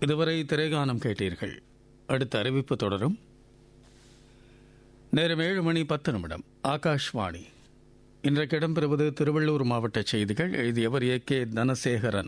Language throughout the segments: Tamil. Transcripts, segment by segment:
இதுவரை திரைகானம் கேட்டீர்கள் அடுத்த அறிவிப்பு தொடரும் நேரம் ஏழு மணி பத்து நிமிடம் ஆகாஷ்வாணி இன்றைக்கு இடம்பெறுவது திருவள்ளூர் மாவட்ட செய்திகள் எழுதியவர் ஏ கே தனசேகரன்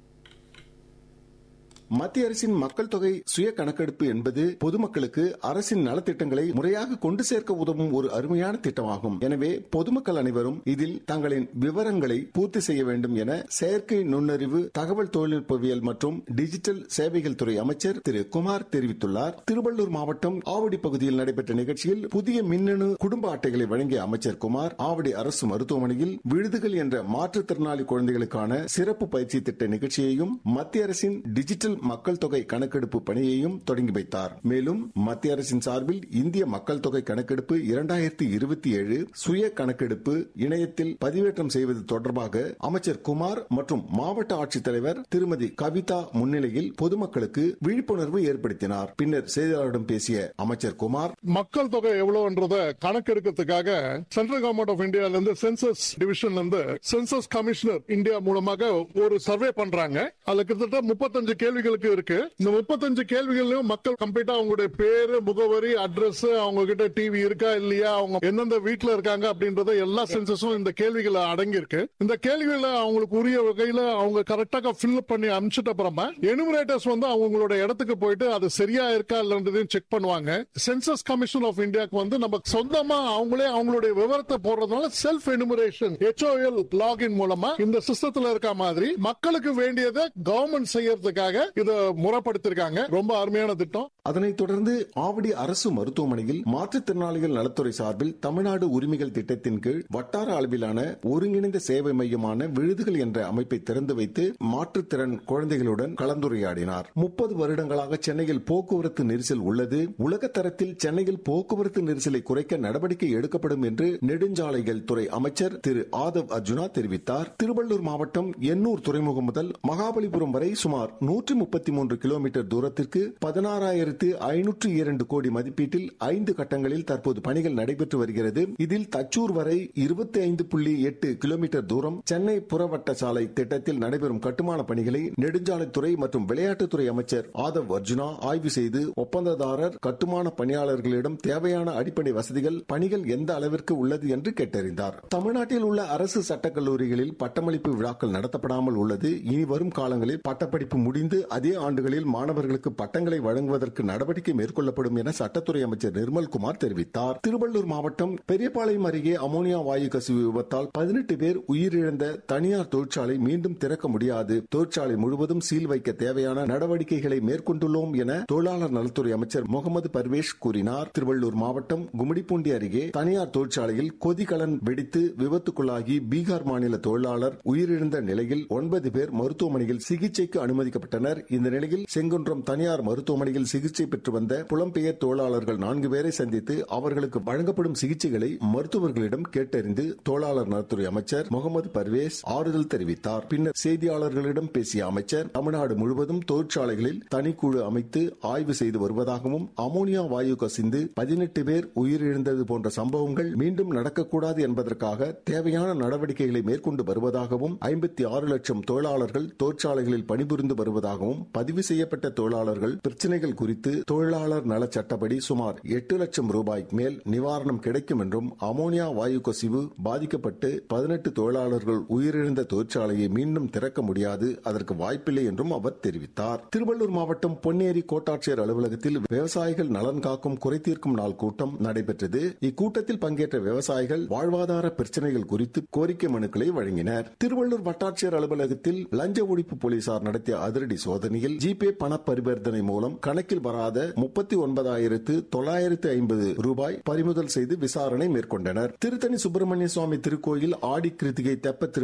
மத்திய அரசின் மக்கள் தொகை சுய கணக்கெடுப்பு என்பது பொதுமக்களுக்கு அரசின் நலத்திட்டங்களை முறையாக கொண்டு சேர்க்க உதவும் ஒரு அருமையான திட்டமாகும் எனவே பொதுமக்கள் அனைவரும் இதில் தங்களின் விவரங்களை பூர்த்தி செய்ய வேண்டும் என செயற்கை நுண்ணறிவு தகவல் தொழில்நுட்பவியல் மற்றும் டிஜிட்டல் சேவைகள் துறை அமைச்சர் திரு குமார் தெரிவித்துள்ளார் திருவள்ளூர் மாவட்டம் ஆவடி பகுதியில் நடைபெற்ற நிகழ்ச்சியில் புதிய மின்னணு குடும்ப அட்டைகளை வழங்கிய அமைச்சர் குமார் ஆவடி அரசு மருத்துவமனையில் விழுதுகள் என்ற மாற்றுத்திறனாளி குழந்தைகளுக்கான சிறப்பு பயிற்சி திட்ட நிகழ்ச்சியையும் மத்திய அரசின் டிஜிட்டல் மக்கள் தொகை கணக்கெடுப்பு பணியையும் தொடங்கி வைத்தார் மேலும் மத்திய அரசின் சார்பில் இந்திய மக்கள் தொகை கணக்கெடுப்பு இரண்டாயிரத்தி இருபத்தி ஏழு சுய கணக்கெடுப்பு இணையத்தில் பதிவேற்றம் செய்வது தொடர்பாக அமைச்சர் குமார் மற்றும் மாவட்ட ஆட்சித்தலைவர் திருமதி கவிதா முன்னிலையில் பொதுமக்களுக்கு விழிப்புணர்வு ஏற்படுத்தினார் பின்னர் செய்தியாளர்களிடம் பேசிய அமைச்சர் குமார் மக்கள் தொகை எவ்வளவுன்றத கணக்கெடுக்கிறதுக்காக சென்ட்ரல் கவர்மெண்ட் ஆஃப் இந்தியால இருந்து சென்சஸ் டிவிஷன்ல இருந்து சென்சஸ் கமிஷனர் இந்தியா மூலமாக ஒரு சர்வே பண்றாங்க அதுல கிட்டத்தட்ட முப்பத்தஞ்சு கேள்விகளுக்கு இருக்கு இந்த முப்பத்தஞ்சு கேள்விகளையும் மக்கள் கம்ப்ளீட்டா அவங்களுடைய பேரு முகவரி அட்ரஸ் அவங்க கிட்ட டிவி இருக்கா இல்லையா அவங்க எந்தெந்த வீட்டுல இருக்காங்க அப்படின்றத எல்லா சென்சஸும் இந்த கேள்விகள் அடங்கி இருக்கு இந்த கேள்விகளை அவங்களுக்கு உரிய வகையில அவங்க கரெக்டாக ஃபில் பண்ணி அனுப்பிச்சிட்ட அப்புறமா எனுமரேட்டர்ஸ் வந்து அவங்களோட இடத்துக்கு போயிட்டு அது சரியா இருக்கா இல்லன்றதையும் செக் பண்ணுவாங்க சென்சஸ் கமிஷன் ஆஃப் இந்தியாவுக்கு வந்து நம்ம சொந்தமா அவங்களே அவங்களுடைய விவரத்தை போடுறதுனால செல்ஃப் எனுமரேஷன் ஹெச்ஓஎல் லாகின் மூலமா இந்த சிஸ்டத்துல இருக்க மாதிரி மக்களுக்கு வேண்டியதை கவர்மெண்ட் செய்யறதுக்காக இதை முறைப்படுத்திருக்காங்க ரொம்ப அருமையான திட்டம் அதனைத் தொடர்ந்து ஆவடி அரசு மருத்துவமனையில் மாற்றுத்திறனாளிகள் நலத்துறை சார்பில் தமிழ்நாடு உரிமைகள் திட்டத்தின் கீழ் வட்டார அளவிலான ஒருங்கிணைந்த சேவை மையமான விழுதுகள் என்ற அமைப்பை திறந்து வைத்து மாற்றுத்திறன் குழந்தைகளுடன் கலந்துரையாடினார் முப்பது வருடங்களாக சென்னையில் போக்குவரத்து நெரிசல் உள்ளது உலக தரத்தில் சென்னையில் போக்குவரத்து நெரிசலை குறைக்க நடவடிக்கை எடுக்கப்படும் என்று நெடுஞ்சாலைகள் துறை அமைச்சர் திரு ஆதவ் அர்ஜுனா தெரிவித்தார் திருவள்ளூர் மாவட்டம் எண்ணூர் துறைமுகம் முதல் மகாபலிபுரம் வரை சுமார் நூற்றி முப்பத்தி மூன்று கிலோமீட்டர் தூரத்திற்கு பதினாறாயிரத்து ஐநூற்று இரண்டு கோடி மதிப்பீட்டில் ஐந்து கட்டங்களில் தற்போது பணிகள் நடைபெற்று வருகிறது இதில் தச்சூர் வரை இருபத்தி ஐந்து புள்ளி எட்டு கிலோமீட்டர் தூரம் சென்னை புறவட்ட சாலை திட்டத்தில் நடைபெறும் கட்டுமான பணிகளை நெடுஞ்சாலைத்துறை மற்றும் விளையாட்டுத்துறை அமைச்சர் ஆதவ் அர்ஜுனா ஆய்வு செய்து ஒப்பந்ததாரர் கட்டுமான பணியாளர்களிடம் தேவையான அடிப்படை வசதிகள் பணிகள் எந்த அளவிற்கு உள்ளது என்று கேட்டறிந்தார் தமிழ்நாட்டில் உள்ள அரசு சட்டக் கல்லூரிகளில் பட்டமளிப்பு விழாக்கள் நடத்தப்படாமல் உள்ளது இனி வரும் காலங்களில் பட்டப்படிப்பு முடிந்து அதே ஆண்டுகளில் மாணவர்களுக்கு பட்டங்களை வழங்குவதற்கு நடவடிக்கை மேற்கொள்ளப்படும் என சட்டத்துறை அமைச்சர் நிர்மல்குமார் தெரிவித்தார் திருவள்ளூர் மாவட்டம் பெரியபாளையம் அருகே அமோனியா வாயு கசிவு விபத்தால் பதினெட்டு பேர் உயிரிழந்த தனியார் தொழிற்சாலை மீண்டும் திறக்க முடியாது தொழிற்சாலை முழுவதும் சீல் வைக்க தேவையான நடவடிக்கைகளை மேற்கொண்டுள்ளோம் என தொழிலாளர் நலத்துறை அமைச்சர் முகமது பர்வேஷ் கூறினார் திருவள்ளூர் மாவட்டம் கும்மிடிப்பூண்டி அருகே தனியார் தொழிற்சாலையில் கொதிகலன் வெடித்து விபத்துக்குள்ளாகி பீகார் மாநில தொழிலாளர் உயிரிழந்த நிலையில் ஒன்பது பேர் மருத்துவமனையில் சிகிச்சைக்கு அனுமதிக்கப்பட்டனர் இந்த நிலையில் செங்குன்றம் தனியார் மருத்துவமனையில் சிகிச்சை பெற்று வந்த புலம்பெயர் தொழிலாளர்கள் நான்கு பேரை சந்தித்து அவர்களுக்கு வழங்கப்படும் சிகிச்சைகளை மருத்துவர்களிடம் கேட்டறிந்து தொழிலாளர் நலத்துறை அமைச்சர் முகமது பர்வேஸ் ஆறுதல் தெரிவித்தார் பின்னர் செய்தியாளர்களிடம் பேசிய அமைச்சர் தமிழ்நாடு முழுவதும் தொழிற்சாலைகளில் தனிக்குழு அமைத்து ஆய்வு செய்து வருவதாகவும் அமோனியா வாயு கசிந்து பதினெட்டு பேர் உயிரிழந்தது போன்ற சம்பவங்கள் மீண்டும் நடக்கக்கூடாது என்பதற்காக தேவையான நடவடிக்கைகளை மேற்கொண்டு வருவதாகவும் ஐம்பத்தி ஆறு லட்சம் தொழிலாளர்கள் தொழிற்சாலைகளில் பணிபுரிந்து வருவதாகவும் பதிவு செய்யப்பட்ட தொழிலாளர்கள் பிரச்சினைகள் குறித்து தொழிலாளர் நல சட்டப்படி சுமார் எட்டு லட்சம் ரூபாய்க்கு மேல் நிவாரணம் கிடைக்கும் என்றும் அமோனியா வாயு கசிவு பாதிக்கப்பட்டு பதினெட்டு தொழிலாளர்கள் உயிரிழந்த தொழிற்சாலையை மீண்டும் திறக்க முடியாது அதற்கு வாய்ப்பில்லை என்றும் அவர் தெரிவித்தார் திருவள்ளூர் மாவட்டம் பொன்னேரி கோட்டாட்சியர் அலுவலகத்தில் விவசாயிகள் நலன் காக்கும் குறைதீர்க்கும் நாள் கூட்டம் நடைபெற்றது இக்கூட்டத்தில் பங்கேற்ற விவசாயிகள் வாழ்வாதார பிரச்சனைகள் குறித்து கோரிக்கை மனுக்களை வழங்கினர் திருவள்ளூர் வட்டாட்சியர் அலுவலகத்தில் லஞ்ச ஒழிப்பு போலீசார் நடத்திய அதிரடி சோதனையில் ஜிபே பண பரிவர்த்தனை மூலம் கணக்கில் வராத முப்பத்தி ஒன்பதாயிரத்து தொள்ளாயிரத்து ஐம்பது ரூபாய் பறிமுதல் செய்து விசாரணை மேற்கொண்டனர் திருத்தணி சுப்பிரமணிய சுவாமி திருக்கோயில் ஆடி கிருத்திகை தெப்ப